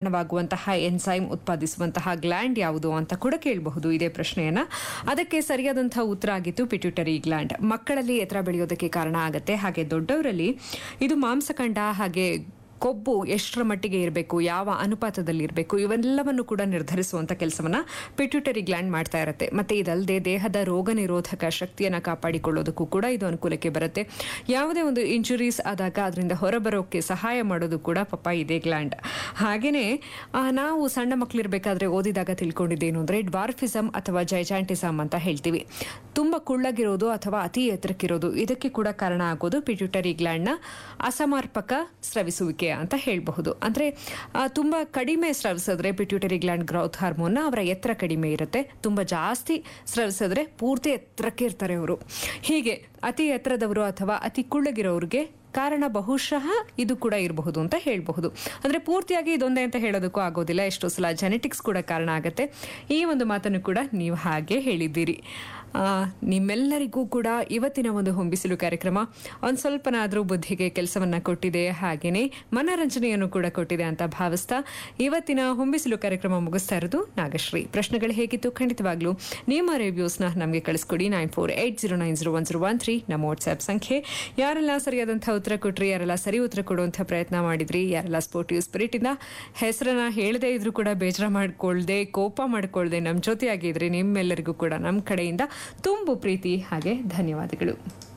ಕಾರಣವಾಗುವಂತಹ enzyme ಉತ್ಪಾದಿಸುವಂತಹ gland ಯಾವುದು ಅಂತ ಕೂಡ ಕೇಳಬಹುದು ಇದೇ ಪ್ರಶ್ನೆಯನ್ನ ಅದಕ್ಕೆ ಸರಿಯಾದಂತಹ ಉತ್ತರ ಆಗಿತ್ತು ಪಿಟ್ಯೂಟರಿ ಗ್ಲ್ಯಾಂಡ್ ಮಕ್ಕಳಲ್ಲಿ ಎತ್ತರ ಬೆಳೆಯೋದಕ್ಕೆ ಕಾರಣ ಆಗುತ್ತೆ ಹಾಗೆ ದೊಡ್ಡವರಲ್ಲಿ ಇದು ಮಾಂಸಖಂಡ ಹಾಗೆ ಕೊಬ್ಬು ಎಷ್ಟರ ಮಟ್ಟಿಗೆ ಇರಬೇಕು ಯಾವ ಅನುಪಾತದಲ್ಲಿ ಇರಬೇಕು ಇವೆಲ್ಲವನ್ನು ಕೂಡ ನಿರ್ಧರಿಸುವಂತ ಕೆಲಸವನ್ನ ಪಿಟ್ಯೂಟರಿ ಗ್ಲ್ಯಾಂಡ್ ಮಾಡ್ತಾ ಇರುತ್ತೆ ಮತ್ತೆ ಇದಲ್ಲದೆ ದೇಹದ ರೋಗ ನಿರೋಧಕ ಶಕ್ತಿಯನ್ನ ಕಾಪಾಡಿಕೊಳ್ಳೋದಕ್ಕೂ ಕೂಡ ಇದು ಅನುಕೂಲಕ್ಕೆ ಬರುತ್ತೆ ಯಾವುದೇ ಒಂದು ಇಂಜುರೀಸ್ ಆದಾಗ ಅದರಿಂದ ಹೊರಬರೋಕೆ ಸಹಾಯ ಮಾಡೋದು ಕೂಡ ಪಾಪ ಇದೇ ಗ್ಲ್ಯಾಂಡ್ ಹಾಗೇನೆ ಆ, ನಾವು ಸಣ್ಣ ಮಕ್ಕಳಿರ್ಬೇಕಾದ್ರೆ ಓದಿದಾಗ ತಿಳ್ಕೊಂಡಿದ್ದೇನು ಅಂದ್ರೆ ಡ್ವಾರ್ಫಿಸಮ್ ಅಥವಾ ಜೈಜಾಂಟಿಸಮ್ ಅಂತ ಹೇಳ್ತೀವಿ ತುಂಬಾ ಕುಳ್ಳಗಿರೋದು ಅಥವಾ ಅತಿ ಎತ್ತರಕ್ಕಿರೋದು ಇದಕ್ಕೆ ಕೂಡ ಕಾರಣ ಆಗೋದು ಪಿಟ್ಯೂಟರಿ ಗ್ಲ್ಯಾಂಡ್ನ ಅಸಮರ್ಪಕ ಸ್ರವಿಸುವಿಕೆ ಅಂತ ಹೇಳಬಹುದು ಅಂದ್ರೆ ಆ, ತುಂಬಾ ಕಡಿಮೆ ಸ್ರವಿಸಿದ್ರೆ ಪಿಟ್ಯೂಟರಿ ಗ್ಲ್ಯಾಂಡ್ ಗ್ರೌತ್ ಹಾರ್ಮೋನ್ ಅವರ ಎತ್ತರ ಕಡಿಮೆ ಇರುತ್ತೆ ತುಂಬಾ ಜಾಸ್ತಿ ಸ್ರವಿಸಿದ್ರೆ ಪೂರ್ತಿ ಎತ್ತರಕ್ಕೆ ಇರ್ತಾರೆ ಅವರು ಹೀಗೆ ಅತಿ ಎತ್ತರದವರು ಅಥವಾ ಅತಿ ಕುಳ್ಳಗಿರೋರಿಗೆ ಕಾರಣ ಬಹುಶಃ ಇದು ಕೂಡ ಇರಬಹುದು ಅಂತ ಹೇಳಬಹುದು ಅಂದ್ರೆ ಪೂರ್ತಿಯಾಗಿ ಇದೊಂದೇ ಅಂತ ಹೇಳೋದಕ್ಕೂ ಆಗೋದಿಲ್ಲ ಎಷ್ಟೋ ಸಲ ಜೆನೆಟಿಕ್ಸ್ ಕೂಡ ಕಾರಣ ಆಗುತ್ತೆ ಈ ಒಂದು ಮಾತನ್ನು ಕೂಡ ನೀವು ಹಾಗೆ ಹೇಳಿದ್ದೀರಿ ಆ, ನಿಮ್ಮೆಲ್ಲರಿಗೂ ಕೂಡ ಇವತ್ತಿನ ಒಂದು ಹೊಂಬಿಸಿಲು ಕಾರ್ಯಕ್ರಮ ಒಂದು ಸ್ವಲ್ಪನಾದರೂ ಬುದ್ಧಿಗೆ ಕೆಲಸವನ್ನ ಕೊಟ್ಟಿದೆ ಹಾಗೇನೆ ಮನರಂಜನೆಯನ್ನು ಕೂಡ ಕೊಟ್ಟಿದೆ ಅಂತ ಭಾವಿಸ್ತಾ ಇವತ್ತಿನ ಹೊಂಬಿಸಿಲು ಕಾರ್ಯಕ್ರಮ ಮುಗಿಸ್ತಾ ಇರೋದು ನಾಗಶ್ರೀ ಪ್ರಶ್ನೆಗಳು ಹೇಗಿತ್ತು ಖಂಡಿತವಾಗ್ಲೂ ನಿಮ್ಮ ರಿವ್ಯೂಸ್ನ ನಮಗೆ ಕಳಿಸ್ಕೊಡಿ nine four eight zero nine zero one zero one three ನಮ್ಮ ವಾಟ್ಸ್ಆಪ್ ಸಂಖ್ಯೆ ಯಾರೆಲ್ಲ ಸರಿಯಾದಂಥ ಉತ್ತರ ಕೊಟ್ರಿ ಯಾರೆಲ್ಲ ಸರಿ ಉತ್ತರ ಕೊಡುವಂಥ ಪ್ರಯತ್ನ ಮಾಡಿದ್ರಿ ಯಾರೆಲ್ಲ ಸ್ಪೋರ್ಟಿವ್ ಸ್ಪಿರಿಟ್ ಇಂದ ಹೆಸರನ್ನ ಹೇಳದೇ ಇದ್ರೂ ಕೂಡ ಬೇಜಾರ ಮಾಡ್ಕೊಳ್ದೆ ಕೋಪ ಮಾಡ್ಕೊಳ್ದೆ ನಮ್ಮ ಜೊತೆಯಾಗಿದ್ರೆ ನಿಮ್ಮೆಲ್ಲರಿಗೂ ಕೂಡ ನಮ್ಮ ಕಡೆಯಿಂದ ತುಂಬು ಪ್ರೀತಿ ಹಾಗೆ ಧನ್ಯವಾದಗಳು